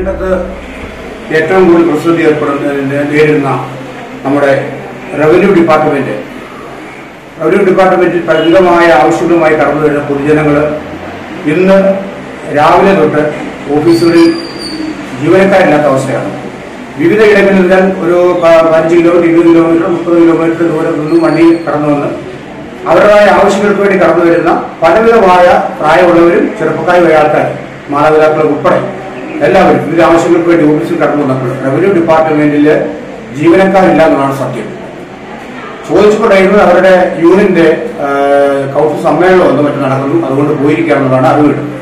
നെടുങ്കണ്ടത്ത് ഏറ്റവും കൂടുതൽ പ്രസിദ്ധി ഏർപ്പെടുന്ന നേരിടുന്ന നമ്മുടെ റവന്യൂ ഡിപ്പാർട്ട്മെന്റ് റവന്യൂ ഡിപ്പാർട്ട്മെന്റിൽ പരിമിതമായ ആവശ്യങ്ങളുമായി കടന്നു വരുന്ന പൊതുജനങ്ങൾ ഇന്ന് രാവിലെ തൊട്ട് ഓഫീസുകളിൽ ജീവനക്കാരില്ലാത്ത അവസ്ഥയാണ് വിവിധ ഇടങ്ങളിൽ നിന്നാൽ ഒരു പ- പതിനഞ്ച് കിലോമീറ്റർ ഇരുപത് കിലോമീറ്റർ മുപ്പത് കിലോമീറ്റർ ദൂരം നിന്നും വണ്ടി കടന്നു വന്ന് അവരുടേതായ ആവശ്യങ്ങൾക്ക് വേണ്ടി കടന്നു വരുന്ന പലവിധമായ പ്രായമുള്ളവരും ചെറുപ്പക്കാരുമായ ആൾക്കാർ മാതാപിതാക്കൾ ഉൾപ്പെടെ എല്ലാവരും വിവിധ ആവശ്യങ്ങൾക്ക് വേണ്ടി ഓഫീസിൽ കടന്നു വന്നപ്പോൾ റവന്യൂ ഡിപ്പാർട്ട്മെന്റിൽ ജീവനക്കാരില്ല എന്നതാണ് സത്യം ചോദിച്ചുകൊണ്ടായിരുന്നു അവരുടെ യൂണിയന്റെ ആ, കൗൺസിൽ സമ്മേളനം ഒന്ന് മറ്റും നടക്കുന്നു അതുകൊണ്ട് പോയിരിക്കാമെന്നതാണ് അറിവ് കിട്ടുന്നത്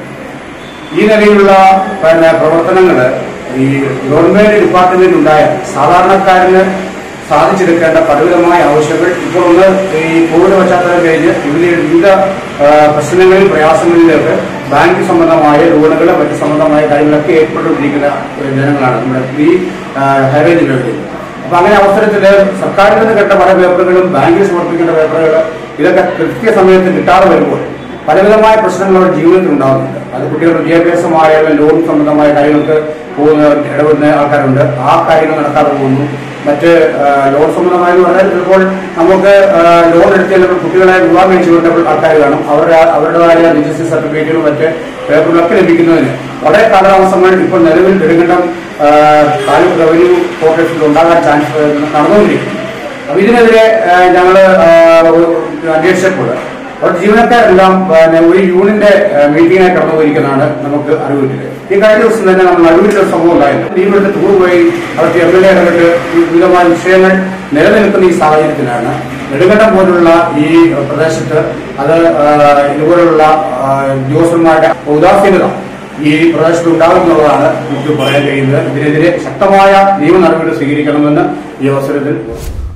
ഈ നിലയിലുള്ള പിന്നെ പ്രവർത്തനങ്ങൾ ഈ ഗവൺമെന്റ് ഡിപ്പാർട്ട്മെന്റ് ഉണ്ടായ സാധാരണക്കാരന് സാധിച്ചെടുക്കേണ്ട പലവിധമായ ആവശ്യങ്ങൾ ഇപ്പോൾ ഒന്ന് ഈ കോവിഡ് പശ്ചാത്തലം കഴിഞ്ഞ് വിവിധ വിവിധ ആ, പ്രശ്നങ്ങളിൽ പ്രയാസങ്ങളിലൊക്കെ ബാങ്ക് സംബന്ധമായ ലോണുകൾ മറ്റ് സംബന്ധമായ കാര്യങ്ങളൊക്കെ ഏർപ്പെട്ടുകൊണ്ടിരിക്കുന്ന ജനങ്ങളാണ് നമ്മുടെ ഈ ഹൈവേ ജില്ലകളിൽ അപ്പൊ അങ്ങനെ അവസരത്തിൽ സർക്കാരിൽ നിന്ന് കേട്ട പല പേപ്പറുകളും ബാങ്കിൽ സമർപ്പിക്കേണ്ട പേപ്പറുകൾ ഇതൊക്കെ കൃത്യസമയത്ത് കിട്ടാതെ വരുമ്പോൾ പലവിധമായ പ്രശ്നങ്ങൾ അവരുടെ ജീവിതത്തിൽ ഉണ്ടാകുന്നുണ്ട് അത് കുട്ടികളുടെ വിദ്യാഭ്യാസമായാലും ലോൺ സംബന്ധമായ കാര്യങ്ങൾക്ക് പോകുന്ന ഇടപെടുന്ന ആൾക്കാരുണ്ട് ആ കാര്യങ്ങൾ നടക്കാതെ പോകുന്നു മറ്റ് ആ, ലോൺ സംബന്ധമായി എന്ന് പറഞ്ഞാൽ ചിലപ്പോൾ നമുക്ക് ആ, ലോൺ എടുത്താൽ കുട്ടികളെ വിവാഹം കഴിച്ചു വിട്ടപ്പോൾ ആൾക്കാർ കാണും അവരുടെ അവരുടേതായ രജിസ്റ്റർ സർട്ടിഫിക്കറ്റുകളും മറ്റ് പേപ്പറുകളൊക്കെ ലഭിക്കുന്നതിന് വളരെ കാലതാമസങ്ങൾ ഇപ്പോൾ നിലവിൽ നെടുങ്കണ്ടം ആ, താലൂക്ക് റവന്യൂ കോർപ്പറേഷനിൽ ഉണ്ടാകാൻ ചാൻസ് നടന്നുകൊണ്ടിരിക്കുന്നു അപ്പൊ ഇതിനെതിരെ ഞങ്ങൾ അന്വേഷിച്ചപ്പോൾ അവർ ജീവനക്കാരെല്ലാം പിന്നെ ഒരു യൂണിയന്റെ മീറ്റിംഗിനായി കടന്നു പോയിരിക്കുന്നതാണ് നമുക്ക് അറിവ് കിട്ടിയത് ഈ കഴിഞ്ഞ ദിവസം തന്നെ നമ്മൾ അറിവിട്ട സംഭവം ഉണ്ടായിരുന്നു ലീവ് എടുത്ത് ടൂർ പോയി അവർക്ക് എം എൽ എ ഇടപെട്ട് ഈ വിവിധമായ വിഷയങ്ങൾ നിലനിൽക്കുന്ന ഈ സാഹചര്യത്തിലാണ് നെടുങ്കണ്ടം പോലുള്ള ഈ പ്രദേശത്ത് അത് ആ, ഇതുപോലുള്ള ആ, ഉദ്യോഗസ്ഥന്മാരുടെ ഉദാസീനത ഈ പ്രദേശത്ത് ഉണ്ടാകുമെന്നുള്ളതാണ് നമുക്ക് പറയാൻ കഴിയുന്നത് ഇതിനെതിരെ ശക്തമായ നിയമ നടപടികൾ സ്വീകരിക്കണമെന്ന് ഈ അവസരത്തിൽ